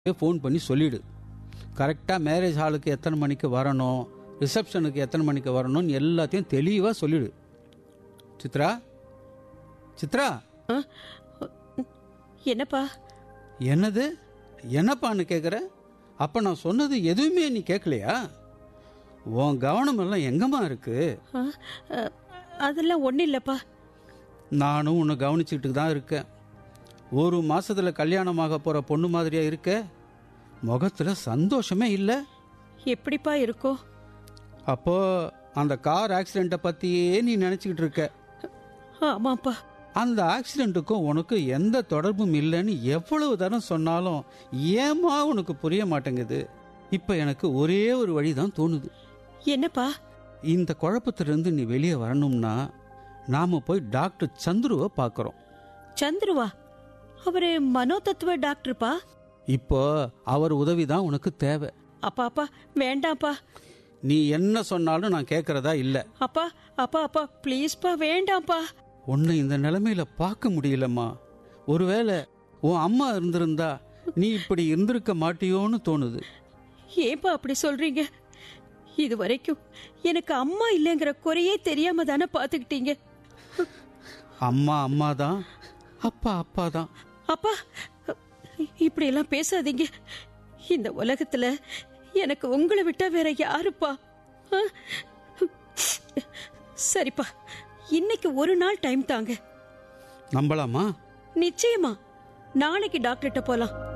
Phone பண்ணி சொல்லிடு கரெக்டாக மேரேஜ் ஹாலுக்கு எத்தனை மணிக்கு வரணும் ரிசப்ஷனுக்கு எத்தனை மணிக்கு வரணும்னு எல்லாத்தையும் தெளிவாக சொல்லிடு சித்ரா சித்ரா ஆ? என்னப்பா என்னது என்னப்பான்னு கேட்குற அப்போ நான் சொன்னது எதுவுமே நீ கேட்கலையா உன் கவனம் எல்லாம் எங்கம்மா இருக்கு ஆ, அ, அதெல்லாம் ஒன்றும் இல்லைப்பா நானும் உன்னை கவனிச்சுக்கிட்டு தான் இருக்கேன் ஒரு மாசத்துல கல்யாணமாக போற பொண்ணு மாதிரியா இருக்க முகத்துல சந்தோஷமே இல்லை எப்படிப்பா இருக்கும் அப்போ அந்த கார் ஆக்சிடெண்ட்டை பத்தியே நீ நினைச்சுக்கிட்டு இருக்க ஆமாப்பா அந்த ஆக்சிடெண்ட்டுக்கும் உனக்கு எந்த தொடர்பும் இல்லைன்னு எவ்வளவு தரம் சொன்னாலும் ஏமா உனக்கு புரிய மாட்டேங்குது இப்ப எனக்கு ஒரே ஒரு வழி தான் தோணுது என்னப்பா இந்த குழப்பத்திலிருந்து நீ வெளியே வரணும்னா நாம போய் டாக்டர் சந்துருவை பார்க்கறோம் சந்துருவா அவரு மனோதத்துவ டாக்டர்ப்பா இப்போ அவர் உதவி தான் உனக்கு தேவை அப்பா அப்பா வேண்டாம்ப்பா நீ என்ன சொன்னாலும் நான் கேட்கறதா இல்ல அப்பா அப்பா அப்பா ப்ளீஸ்ப்பா வேண்டாம்ப்பா உன்னை இந்த நிலைமையில பார்க்க முடியலம்மா ஒருவேளை உன் அம்மா இருந்திருந்தா நீ இப்படி இருந்திருக்க மாட்டியோன்னு தோணுது ஏன்பா அப்படி சொல்றீங்க இது வரைக்கும் எனக்கு அம்மா இல்லைங்கிற குறையே தெரியாம தானே பாத்துக்கிட்டீங்க அம்மா அம்மா தான் அப்பா அப்பா தான் அப்பா இப்படி எல்லாம் பேசாதீங்க இந்த உலகத்துல எனக்கு உங்களை விட்டா வேற யாருப்பா ஆ? சரிப்பா இன்னைக்கு ஒரு நாள் டைம் தாங்க நம்பலாமா நிச்சயமா நாளைக்கு டாக்டர்கிட்ட போலாம்